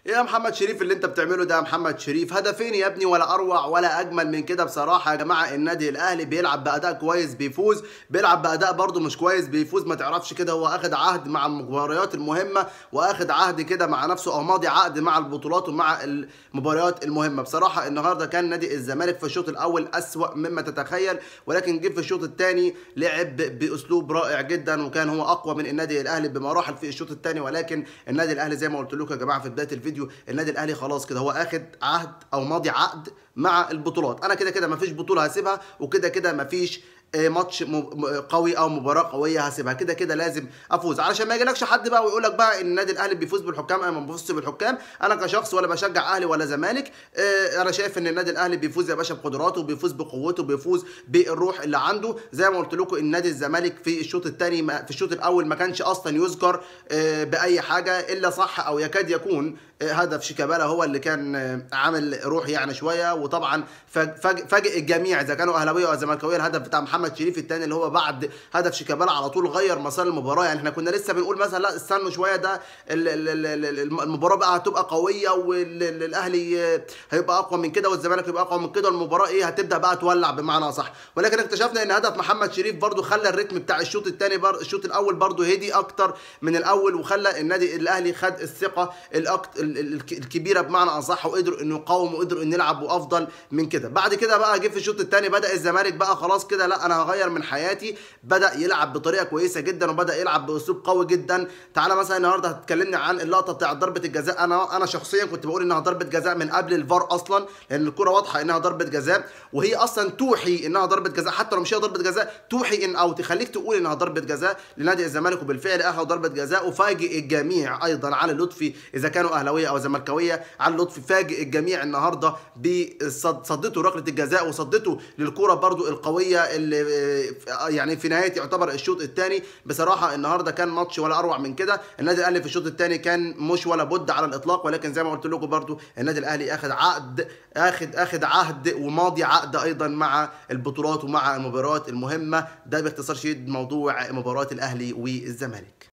يا محمد شريف اللي انت بتعمله ده يا محمد شريف هدفين يا ابني ولا اروع ولا اجمل من كده بصراحه يا جماعه النادي الاهلي بيلعب باداء كويس بيفوز بيلعب باداء برده مش كويس بيفوز ما تعرفش كده هو اخد عهد مع المباريات المهمه واخد عهد كده مع نفسه او ماضي عقد مع البطولات ومع المباريات المهمه بصراحه النهارده كان نادي الزمالك في الشوط الاول اسوا مما تتخيل ولكن جه في الشوط الثاني لعب باسلوب رائع جدا وكان هو اقوى من النادي الاهلي بمراحل في الشوط الثاني ولكن النادي الاهلي زي ما قلت لكم يا جماعه في بدايه الفيديو النادي الاهلي خلاص كده هو اخد عهد او ماضي عقد مع البطولات انا كده كده مفيش بطوله هسيبها وكده كده مفيش ماتش قوي او مباراه قويه هسيبها كده كده لازم افوز علشان ما يجيلكش حد بقى ويقول لك بقى ان النادي الاهلي بيفوز بالحكام انا ما بفوزش بالحكام انا كشخص ولا بشجع اهلي ولا زمالك انا شايف ان النادي الاهلي بيفوز يا باشا بقدراته بيفوز بقوته بيفوز بالروح اللي عنده زي ما قلت لكم النادي الزمالك في الشوط الثاني في الشوط الاول ما كانش اصلا يذكر باي حاجه الا صح او يكاد يكون هدف شيكابالا هو اللي كان عامل روح يعني شويه وطبعا فاجئ الجميع اذا كانوا اهلاويه او زملكاويه الهدف بتاع محمد شريف الثاني اللي هو بعد هدف شيكابالا على طول غير مسار المباراه يعني احنا كنا لسه بنقول مثلا لا استنوا شويه ده المباراه بقى هتبقى قويه والاهلي هيبقى اقوى من كده والزمالك هيبقى اقوى من كده المباراه ايه هتبدا بقى تولع بمعنى صح ولكن اكتشفنا ان هدف محمد شريف برده خلى الريتم بتاع الشوط الثاني بر... الشوط الاول برده هدي اكتر من الاول وخلى النادي الاهلي خد الثقه الأكت... الكبيره بمعنى اصح وقدروا انه يقاوموا وقدروا ان يلعبوا افضل من كده بعد كده بقى جه في الشوط الثاني بدا الزمالك بقى خلاص كده لا انا هغير من حياتي بدا يلعب بطريقه كويسه جدا وبدا يلعب باسلوب قوي جدا تعالى مثلا النهارده هتكلمني عن اللقطه بتاعه ضربه الجزاء انا انا شخصيا كنت بقول انها ضربه جزاء من قبل الفار اصلا لان الكره واضحه انها ضربه جزاء وهي اصلا توحي انها ضربه جزاء حتى لو مش هي ضربه جزاء توحي ان او تخليك تقول انها ضربه جزاء لنادي الزمالك وبالفعل اخذ ضربه جزاء وفاجئ الجميع ايضا علي لطفي اذا كانوا اهلاويه او زملكاويه علي لطفي فاجئ الجميع النهارده بصدته ركله الجزاء وصدته للكره برضو القويه اللي يعني في نهايه يعتبر الشوط الثاني بصراحه النهارده كان ماتش ولا اروع من كده النادي الاهلي في الشوط الثاني كان مش ولا بد على الاطلاق ولكن زي ما قلت لكم برضو النادي الاهلي اخذ عقد اخذ اخذ عهد وماضي عقد ايضا مع البطولات ومع المباريات المهمه ده باختصار شديد موضوع مباراه الاهلي والزمالك